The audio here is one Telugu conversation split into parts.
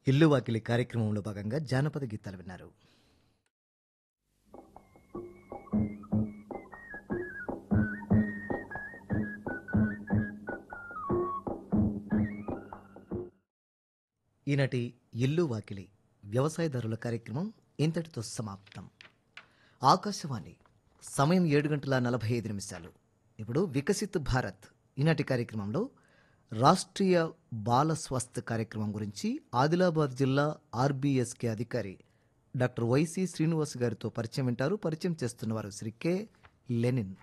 ఇల్లు వాకిలి కార్యక్రమంలో భాగంగా జానపద గీతాలు విన్నారు ఈనాటి ఇల్లు వాకిలి వ్యవసాయదారుల కార్యక్రమం ఇంతటితో సమాప్తం ఆకాశవాణి సమయం ఏడు గంటల నలభై ఐదు నిమిషాలు ఇప్పుడు వికసిత్ భారత్ ఈనాటి కార్యక్రమంలో రాష్ట్రీయ బాల స్వాస్థ్య కార్యక్రమం గురించి ఆదిలాబాద్ జిల్లా ఆర్బీఎస్కే అధికారి డాక్టర్ వైసి శ్రీనివాస్ గారితో పరిచయం వింటారు పరిచయం చేస్తున్నవారు శ్రీ కె లెనిన్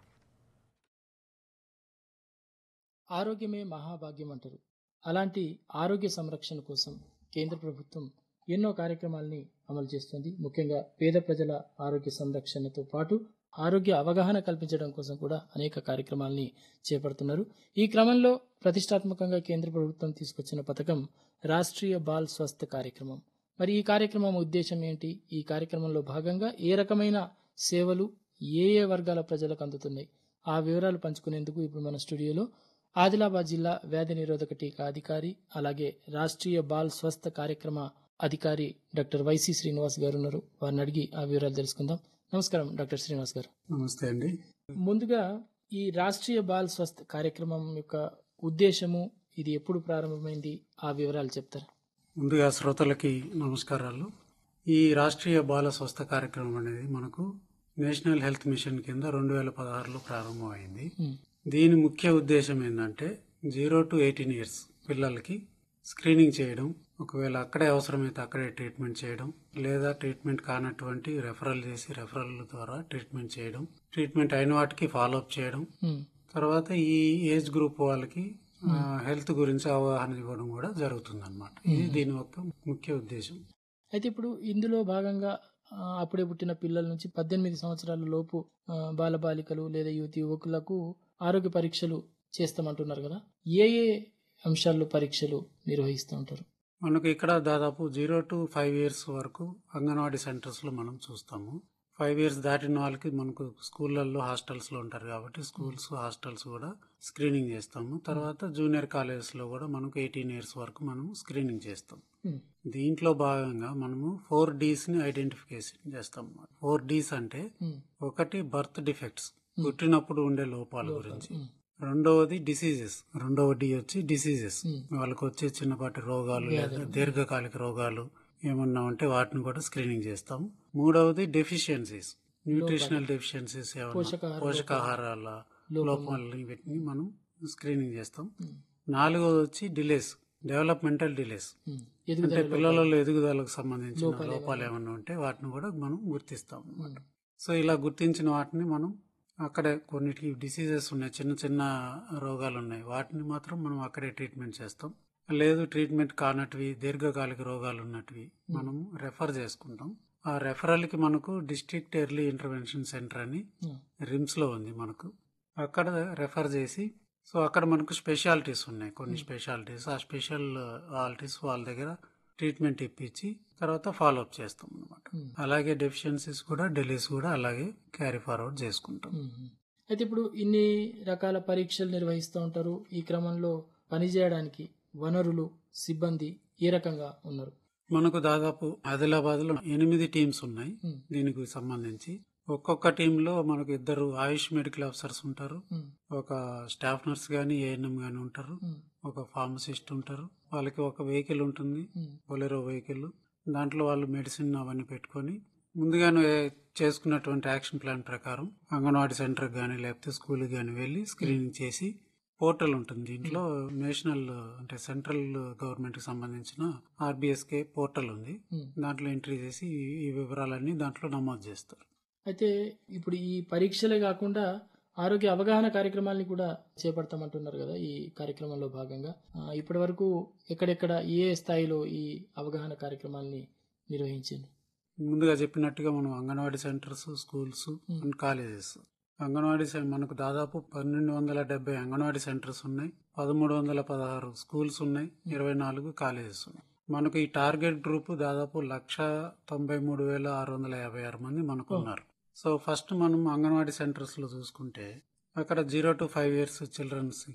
ఆరోగ్యమే మహాభాగ్యం అంటారు అలాంటి ఆరోగ్య సంరక్షణ కోసం కేంద్ర ప్రభుత్వం ఎన్నో కార్యక్రమాల్ని అమలు చేస్తుంది ముఖ్యంగా పేద ప్రజల ఆరోగ్య సంరక్షణతో పాటు ఆరోగ్య అవగాహన కల్పించడం కోసం కూడా అనేక కార్యక్రమాల్ని చేపడుతున్నారు ఈ క్రమంలో ప్రతిష్టాత్మకంగా కేంద్ర ప్రభుత్వం తీసుకొచ్చిన పథకం రాష్ట్రీయ బాల్ స్వస్థ కార్యక్రమం మరి ఈ కార్యక్రమం ఉద్దేశం ఏంటి ఈ కార్యక్రమంలో భాగంగా ఏ రకమైన సేవలు ఏ ఏ వర్గాల ప్రజలకు అందుతున్నాయి ఆ వివరాలు పంచుకునేందుకు ఇప్పుడు మన స్టూడియోలో ఆదిలాబాద్ జిల్లా వ్యాధి నిరోధక టీకా అధికారి అలాగే రాష్ట్రీయ బాల్ స్వస్థ కార్యక్రమ అధికారి డాక్టర్ వైసి శ్రీనివాస్ గారు ఉన్నారు వారిని అడిగి ఆ వివరాలు తెలుసుకుందాం నమస్కారం డాక్టర్ శ్రీనివాస్ గారు నమస్తే అండి ముందుగా ఈ రాష్ట్రీయ బాల్ స్వస్థ కార్యక్రమం యొక్క ఉద్దేశము ఇది ఎప్పుడు ప్రారంభమైంది ఆ వివరాలు చెప్తారా ముందుగా శ్రోతలకి నమస్కారాలు ఈ రాష్ట్రీయ బాల స్వస్థ కార్యక్రమం అనేది మనకు నేషనల్ హెల్త్ మిషన్ కింద రెండు వేల పదహారులో ప్రారంభమైంది ఉమ్, దీని ముఖ్య ఉద్దేశం ఏంటంటే జీరో టు ఎయిటీన్ ఇయర్స్ పిల్లలకి స్క్రీనింగ్ చేయడం ఒకవేళ అక్కడే అవసరమైతే అక్కడే ట్రీట్మెంట్ చేయడం లేదా ట్రీట్మెంట్ కానటువంటి రెఫరల్ చేసి రెఫరల్ ద్వారా ట్రీట్మెంట్ చేయడం ట్రీట్మెంట్ అయిన వాటికి ఫాలోఅప్ చేయడం ఉమ్, తర్వాత ఈ ఏజ్ గ్రూప్ వాళ్ళకి ఆ, హెల్త్ గురించి అవగాహన ఇవ్వడం కూడా జరుగుతుంది అనమాట ఇది దీని యొక్క ముఖ్య ఉద్దేశం అయితే ఇప్పుడు ఇందులో భాగంగా ఆ, అప్పుడే పుట్టిన పిల్లల నుంచి పద్దెనిమిది సంవత్సరాల లోపు ఆ, బాలబాలికలు లేదా యువతి యువకులకు ఆరోగ్య పరీక్షలు చేస్తామంటున్నారు కదా ఏ ఏ అంశాల్లో పరీక్షలు నిర్వహిస్తూ ఉంటారు మనకు ఇక్కడ దాదాపు జీరో టు ఫైవ్ ఇయర్స్ వరకు అంగన్వాడీ సెంటర్స్ లో మనం చూస్తాము ఫైవ్ ఇయర్స్ దాటిన వాళ్ళకి మనకు స్కూళ్ళల్లో హాస్టల్స్ లో ఉంటారు కాబట్టి స్కూల్స్ హాస్టల్స్ కూడా స్క్రీనింగ్ చేస్తాము తర్వాత జూనియర్ కాలేజెస్ లో కూడా మనకు ఎయిటీన్ ఇయర్స్ వరకు మనం స్క్రీనింగ్ చేస్తాం ఉమ్, దీంట్లో భాగంగా మనము ఫోర్ డీస్ ని ఐడెంటిఫికేషన్ చేస్తాం ఫోర్ డీస్ అంటే ఉమ్, ఒకటి బర్త్ డిఫెక్ట్స్ పుట్టినప్పుడు ఉండే లోపాల గురించి ఉమ్, రెండవది డిసీజెస్ రెండవ డి వచ్చి డిసీజెస్ ఉమ్. వాళ్ళకి వచ్చే చిన్నపాటి రోగాలు లేదా దీర్ఘకాలిక రోగాలు ఏమన్నా ఉంటే వాటిని కూడా స్క్రీనింగ్ చేస్తాం మూడవది డెఫిషియన్సీస్ న్యూట్రిషనల్ డెఫిషియన్సీస్ పోషకాహార పోషకాహారాల లోపాలని వీటిని మనం స్క్రీనింగ్ చేస్తాం ఉమ్, నాలుగవది వచ్చి డిలేస్ డెవలప్మెంటల్ డిలేస్ ఉమ్. అంటే ఎదుగుదల పిల్లలలో ఎదుగుదలకు సంబంధించిన లోపాలు ఏమైనా ఉంటే వాటిని కూడా మనం గుర్తిస్తాం అన్నమాట సో ఇలా గుర్తించిన వాటిని మనం అక్కడే కొన్నిటికి డిసీజెస్ ఉన్నాయి చిన్న చిన్న రోగాలు ఉన్నాయి వాటిని మాత్రం మనం అక్కడే ట్రీట్మెంట్ చేస్తాం లేదు ట్రీట్మెంట్ కానటివి దీర్ఘకాలిక రోగాలు ఉన్నటివి మనం రెఫర్ చేసుకుంటాం ఆ రెఫరల్ కి మనకు డిస్ట్రిక్ట్ ఎర్లీ ఇంటర్వెన్షన్ సెంటర్ అని ఉమ్, రిమ్స్ లో ఉంది మనకు అక్కడ రెఫర్ చేసి సో అక్కడ మనకు స్పెషాలిటీస్ ఉన్నాయి కొన్ని స్పెషాలిటీస్ ఆ స్పెషాలిటీస్ వాళ్ళ దగ్గర ట్రీట్మెంట్ ఇప్పించి తర్వాత ఫాలో అప్ చేస్తాం అనమాట Hmm. అలాగే డెఫిషియన్సీస్ కూడా డెలీస్ కూడా అలాగే క్యారీ ఫార్వర్డ్ చేసుకుంటాం ఉమ్. అయితే ఇప్పుడు ఇన్ని రకాల పరీక్షలు నిర్వహిస్తూ ఉంటారు ఈ క్రమంలో పనిచేయడానికి వనరులు సిబ్బంది ఏ రకంగా ఉన్నారు మనకు దాదాపు ఆదిలాబాద్ లో ఎనిమిది టీమ్స్ ఉన్నాయి Hmm. దీనికి సంబంధించి ఒక్కొక్క టీంలో మనకు ఇద్దరు ఆయుష్ మెడికల్ ఆఫీసర్స్ ఉంటారు ఉమ్, ఒక స్టాఫ్ నర్స్ గాని ఏఎన్ఎం గాని ఉంటారు ఉమ్, ఒక ఫార్మసిస్ట్ ఉంటారు వాళ్ళకి ఒక వెహికల్ ఉంటుంది ఉమ్, బొలెరో వెహికల్ దాంట్లో వాళ్ళు మెడిసిన్ అవన్నీ పెట్టుకొని ముందుగానే చేసుకున్నటువంటి యాక్షన్ ప్లాన్ ప్రకారం అంగన్వాడీ సెంటర్ కానీ లేకపోతే స్కూల్ కానీ వెళ్ళి స్క్రీనింగ్ చేసి పోర్టల్ ఉంటుంది దీంట్లో నేషనల్ అంటే సెంట్రల్ గవర్నమెంట్ కి సంబంధించిన ఆర్బిఎస్కే పోర్టల్ ఉంది ఉమ్. దాంట్లో ఎంట్రీ చేసి ఈ- ఈ వివరాలన్నీ దాంట్లో నమోదు చేస్తారు అయితే ఇప్పుడు ఈ పరీక్షలే కాకుండా ఆరోగ్య అవగాహన కార్యక్రమాల్ని కూడా చేపడతామంటున్నారు కదా ఈ కార్యక్రమంలో భాగంగా ఆ, ఇప్పటి వరకు ఎక్కడెక్కడ ఏ స్థాయిలో ఈ అవగాహన కార్యక్రమాల్ని నిర్వహించింది ముందుగా చెప్పినట్టుగా మనం anganwadi centres schools and colleges anganwadi సెం- మనకు దాదాపు పన్నెండు వందల డెబ్బై అంగన్వాడీ సెంటర్స్ ఉన్నాయి పదమూడు వందల పదహారు స్కూల్స్ ఉన్నాయి ఇరవై నాలుగు కాలేజెస్ ఉన్నాయి మనకు ఈ టార్గెట్ గ్రూప్ దాదాపు లక్ష తొంభై మూడు వేల ఆరు వందల యాభై ఆరు మంది మనకు ఉన్నారు సో ఫస్ట్ మనం అంగన్వాడీ సెంటర్స్ లో చూసుకుంటే అక్కడ zero to five years children's